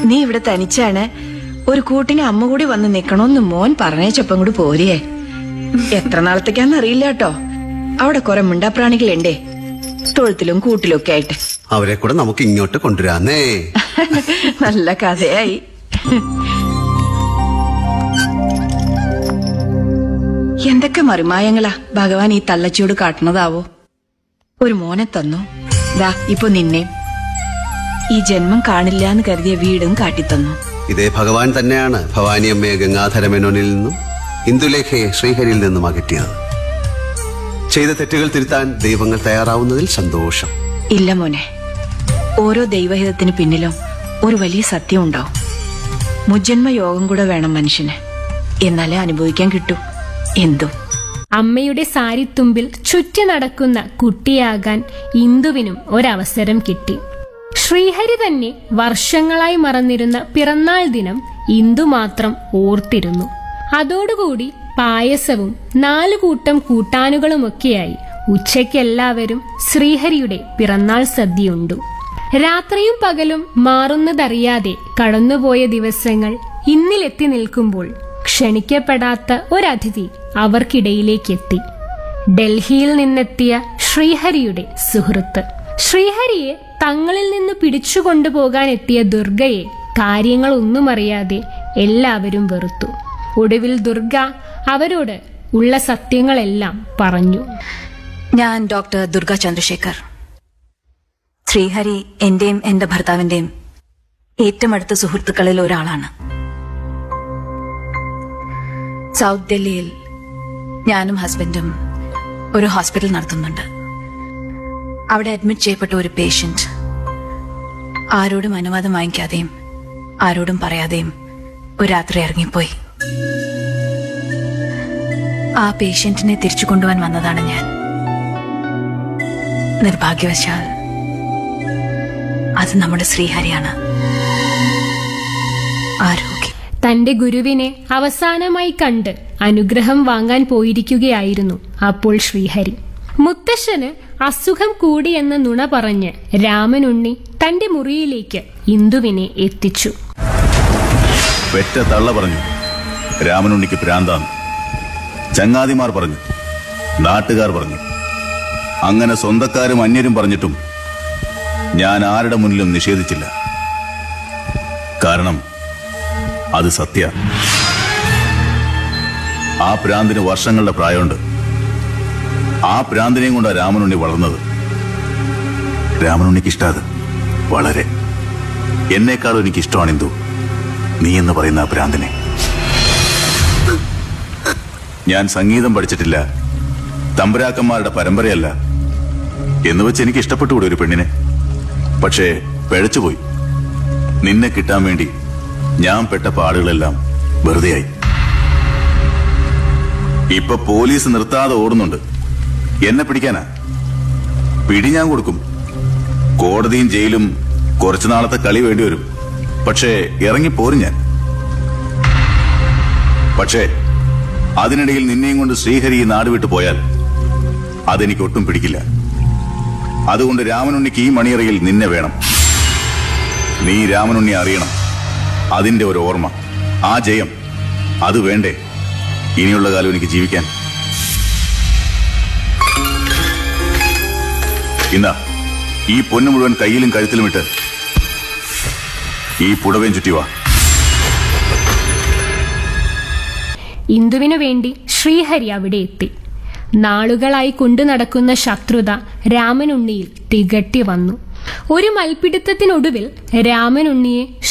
നീ ഇവിടെ തനിച്ചാണ് ഒരു കൂട്ടിന് അമ്മ കൂടി വന്ന് നിക്കണോന്ന് മോൻ പറഞ്ഞേച്ചപ്പം കൂടി പോരിയേ എത്ര നാളത്തേക്കാന്ന് അറിയില്ല കേട്ടോ അവിടെ കുറെ മിണ്ടാപ്രാണികളുണ്ടേ തൊഴുത്തിലും കൂട്ടിലും ഒക്കെ ആയിട്ട് അവരെ കൂടെ നമുക്ക് ഇങ്ങോട്ട് കൊണ്ടുവരാന്നേ നല്ല കഥയായി എന്തൊക്കെ മറിമായങ്ങളാ ഭഗവാൻ ഈ തള്ളച്ചിയോട് കാട്ടണതാവോ ഒരു മോനെ തന്നു ദാ ഇപ്പൊ നിന്നെ ഈ ജന്മം കാണില്ല എന്ന് കരുതിയ വീടും കാട്ടിത്തന്നു ഇതേ ഭഗവാൻ തന്നെയാണ് ഭവാനിയമ്മയെ ഗംഗാധരമേനോനിൽ നിന്നും ഇന്ദുലേഖയെ ശ്രീഹരിയിൽ നിന്നും അകറ്റിയത് ചെയ്ത തെറ്റുകൾ തിരുത്താൻ ദൈവങ്ങൾ തയ്യാറാവുന്നതിൽ സന്തോഷം ഇല്ല മോനെ ഓരോ ദൈവഹിതത്തിന് പിന്നിലും ഒരു വലിയ സത്യം ഉണ്ടാവും മുജ്ജന്മ യോഗം കൂടെ വേണം മനുഷ്യന് എന്നാലേ അനുഭവിക്കാൻ കിട്ടൂ എന്തും അമ്മയുടെ സാരിത്തുമ്പിൽ ചുറ്റി നടക്കുന്ന കുട്ടിയാകാൻ ഇന്ദുവിനും ഒരവസരം കിട്ടി ശ്രീഹരി തന്നെ വർഷങ്ങളായി മറന്നിരുന്ന പിറന്നാൾ ദിനം ഇന്ദു മാത്രം ഓർത്തിരുന്നു അതോടുകൂടി പായസവും നാലു കൂട്ടം കൂട്ടാനുകളുമൊക്കെയായി ഉച്ചയ്ക്ക് എല്ലാവരും ശ്രീഹരിയുടെ പിറന്നാൾ സദ്യയുണ്ടു രാത്രിയും പകലും മാറുന്നതറിയാതെ കടന്നുപോയ ദിവസങ്ങൾ ഇന്നിലെത്തി നിൽക്കുമ്പോൾ ക്ഷണിക്കപ്പെടാത്ത ഒരതിഥി അവർക്കിടയിലേക്കെത്തി ഡൽഹിയിൽ നിന്നെത്തിയ ശ്രീഹരിയുടെ സുഹൃത്ത് ശ്രീഹരിയെ തങ്ങളിൽ നിന്ന് പിടിച്ചുകൊണ്ടുപോകാൻ എത്തിയ ദുർഗയെ കാര്യങ്ങളൊന്നും അറിയാതെ എല്ലാവരും വെറുത്തു ഒടുവിൽ ദുർഗ അവരോട് ഉള്ള സത്യങ്ങളെല്ലാം പറഞ്ഞു ഞാൻ ഡോക്ടർ ദുർഗ ചന്ദ്രശേഖർ ശ്രീഹരി എന്റെയും എന്റെ ഭർത്താവിന്റെയും ഏറ്റവും അടുത്ത സുഹൃത്തുക്കളിൽ ഒരാളാണ് സൗത്ത് ഡൽഹിയിൽ ഞാനും ഹസ്ബൻഡും ഒരു ഹോസ്പിറ്റൽ നടത്തുന്നുണ്ട് അവിടെ അഡ്മിറ്റ് ചെയ്യപ്പെട്ട ഒരു പേഷ്യന്റ് ആരോടും അനുവാദം വാങ്ങിക്കാതെയും ആരോടും പറയാതെയും ഒരു രാത്രി ഇറങ്ങിപ്പോയി ആ പേഷ്യന്റിനെ തിരിച്ചു കൊണ്ടുപോകാൻ വന്നതാണ് ഞാൻ നിർഭാഗ്യവശാൽ അത് നമ്മുടെ ശ്രീഹരിയാണ് ആരോഗ്യം തന്റെ ഗുരുവിനെ അവസാനമായി കണ്ട് അനുഗ്രഹം വാങ്ങാൻ പോയിരിക്കുകയായിരുന്നു അപ്പോൾ ശ്രീഹരി മുത്തശ്ശന് അസുഖം കൂടിയെന്ന നുണ പറഞ്ഞ് രാമനുണ്ണി തന്റെ മുറിയിലേക്ക് ഇന്ദുവിനെ എത്തിച്ചു പെറ്റ തള്ള പറഞ്ഞു രാമനുണ്ണിക്ക് ഭ്രാന്താന്ന് ചങ്ങാതിമാർ പറഞ്ഞു നാട്ടുകാർ പറഞ്ഞു അങ്ങനെ സ്വന്തക്കാരും അന്യരും പറഞ്ഞിട്ടും ഞാൻ ആരുടെ മുന്നിലും നിഷേധിച്ചില്ല കാരണം അത് സത്യ ആ ഭ്രാന്തിന് വർഷങ്ങളുടെ പ്രായമുണ്ട് ആ ഭ്രാന്തിനെയും കൊണ്ടാ രാമനുണ്ണി വളർന്നത് രാമനുണ്ണിക്ക് ഇഷ്ടാത് വളരെ എന്നേക്കാളും എനിക്ക് ഇഷ്ടമാണ് ഇന്ദു നീ എന്ന് പറയുന്ന ആ ഭ്രാന്തിനെ ഞാൻ സംഗീതം പഠിച്ചിട്ടില്ല തമ്പുരാക്കന്മാരുടെ പരമ്പരയല്ല എന്ന് വെച്ച് എനിക്ക് ഇഷ്ടപ്പെട്ടുകൂടെ ഒരു പെണ്ണിനെ പക്ഷേ പിഴച്ചുപോയി നിന്നെ കിട്ടാൻ വേണ്ടി ഞാൻ പെട്ട പാടുകളെല്ലാം വെറുതെയായി ഇപ്പൊ പോലീസ് നിർത്താതെ ഓടുന്നുണ്ട് എന്നെ പിടിക്കാനാ പിടി ഞാൻ കൊടുക്കും കോടതിയും ജയിലും കുറച്ചു നാളത്തെ കളി വേണ്ടി വരും പക്ഷേ ഇറങ്ങിപ്പോരും ഞാൻ പക്ഷേ അതിനിടയിൽ നിന്നെയും കൊണ്ട് ശ്രീഹരി ഈ നാട് വിട്ടു പോയാൽ അതെനിക്ക് ഒട്ടും പിടിക്കില്ല അതുകൊണ്ട് രാമനുണ്ണിക്ക് ഈ മണിയറയിൽ നിന്നെ വേണം നീ രാമനുണ്ണി അറിയണം അതിന്റെ ഒരു ഓർമ്മ ആ ജയം അത് വേണ്ടേ ഇനിയുള്ള കാലം എനിക്ക് ജീവിക്കാൻ ഇന്നാ ഈ പൊന്നു മുഴുവൻ കയ്യിലും കഴുത്തിലും ഇട്ട് ഈ പുടവയും ചുറ്റി വാ ഇന്ദുവിനു വേണ്ടി ശ്രീഹരി അവിടെ എത്തി നാളുകളായി കൊണ്ടു നടക്കുന്ന ശത്രുത രാമനുണ്ണിയിൽ തികട്ടി വന്നു ഒരു മൽപിടുത്തത്തിനൊടുവിൽ രാമനുണ്ണിയെ